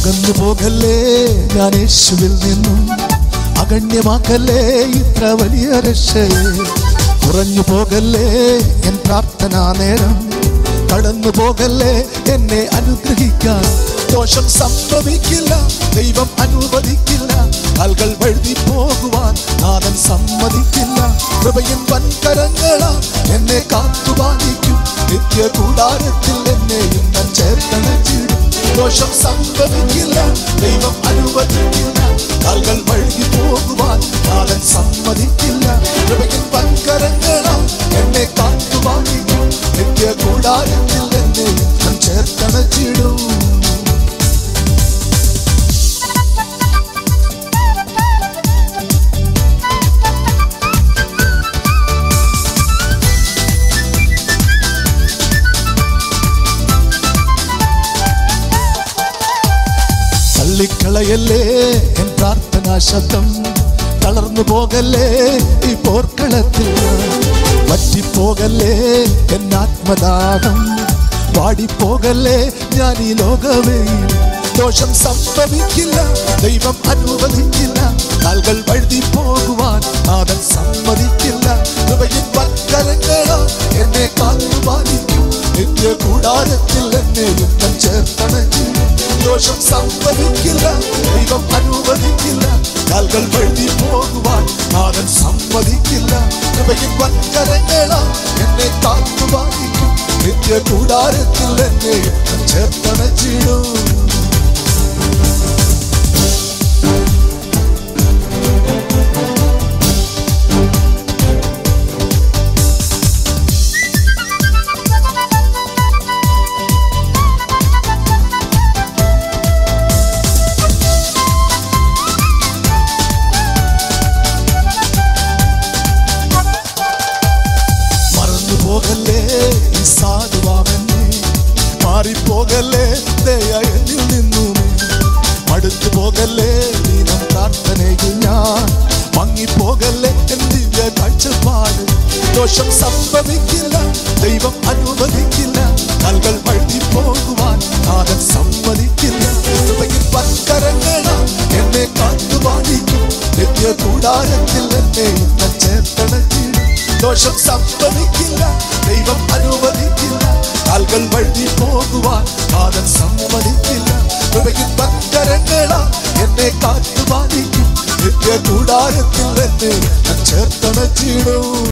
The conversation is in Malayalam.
അകന്നു പോകല്ലേ ഞാൻ യേശുവിൽ നിന്നും അഗണ്യമാക്കല്ലേ ഇത്ര വലിയ രക്ഷയെ കുറഞ്ഞു പോകല്ലേ എൻ പ്രാർത്ഥനാ നേരം കടന്നു പോകല്ലേ എന്നെ അനുഗ്രഹിക്കാൻ ദോഷം സംഭവിക്കില്ല ദൈവം അനുവദിക്കില്ല കാൽകൾ വഴുതി പോകുവാൻ നാഥൻ സമ്മതിക്കില്ല കൃപയും വൻകരങ്ങളാ എന്നെ കാത്തുപാലിക്കും നിത്യ കൂടാരത്തിൽ എന്നെയും ഞാൻ ചേർത്തണച്ചിടും ദോഷം സംഭവിക്കില്ല ദൈവം അനുവദിക്കില്ല കാൽകൾ വഴുകി പോകുവാൻ നാഥൻ സമ്മതിക്കില്ല കൃപയും വൻകരങ്ങളാ എന്നെ കാത്തുപാലിക്കും നിത്യ കൂടാരത്തിൽ എന്നെയും ഞാൻ ചേർത്തണച്ചിടും തള്ളിക്കളയല്ലേ എൻ പ്രാർത്ഥനാ ശബ്ദം തളർന്നു പോകല്ലേ ഈ പോർക്കളത്തിൽ പറ്റിപ്പോകല്ലേ എൻ ആത്മദാഹം പാടിപ്പോകല്ലേ ഞാൻ ഈ ലോകമേ ദോഷം സംഭവിക്കില്ല ദൈവം അനുവദിക്കില്ല കാൽകൾ വഴുതി പോകുവാൻ നാഥൻ സമ്മതിക്കില്ല കൃപയും വൻകരങ്ങളാ എന്നെ കാത്തുപാലിക്കും നിത്യ കൂടാരത്തിൽ എന്നെയും ഞാൻ ചേർത്തണഞ്ഞിടും ദോഷം സംഭവിക്കില്ല ദൈവം അനുവദിക്കില്ല കാൽകൾ വഴുതി പോകുവാൻ നാഥൻ സമ്മതിക്കില്ല കൃപയും വൻകരങ്ങളാ എന്നെ കാത്തുപാലിക്കും നിത്യ കൂടാരത്തിൽ എന്നെയും ഞാൻ ചേർത്തണച്ചിടും മറന്നു പോകല്ലേ ഈ സാധുവാമെന്നെ മാറിപ്പോകല്ലേ ദയ എന്നിൽ നിന്നുമേ മടുത്തു പോകല്ലേ ദീനം പ്രാർത്ഥനയിൽ ഞാൻ മങ്ങിപ്പോകല്ലേ എൻ ദിവ്യ കാഴ്ചപ്പാട് ദോഷം സംഭവിക്കില്ല ദൈവം അനുവദിക്കില്ല കാൽകൾ വഴുതി പോകുവാൻ നാഥൻ സമ്മതിക്കില്ല കൃപയിൽ പക്കരങ്ങളാ എന്നെ കാത്തുപാടിക്കും നിത്യ കൂടാരത്തിൽ എന്നെ ഇന്ന ചേർത്തണച്ചിടും ദോഷം സംഭവിക്കില്ല ദൈവം അനുവദിക്കില്ല കാൽകൾ വഴുതി പോകുവാൻ നാഥൻ സമ്മതിക്കില്ല കൃപയിൽ പക്കരങ്ങളാ എന്നെ കാത്തുപാലിക്കും നിത്യ കൂടാരത്തിൽ എന്നെ ഞാൻ ചേർത്തണച്ചിടും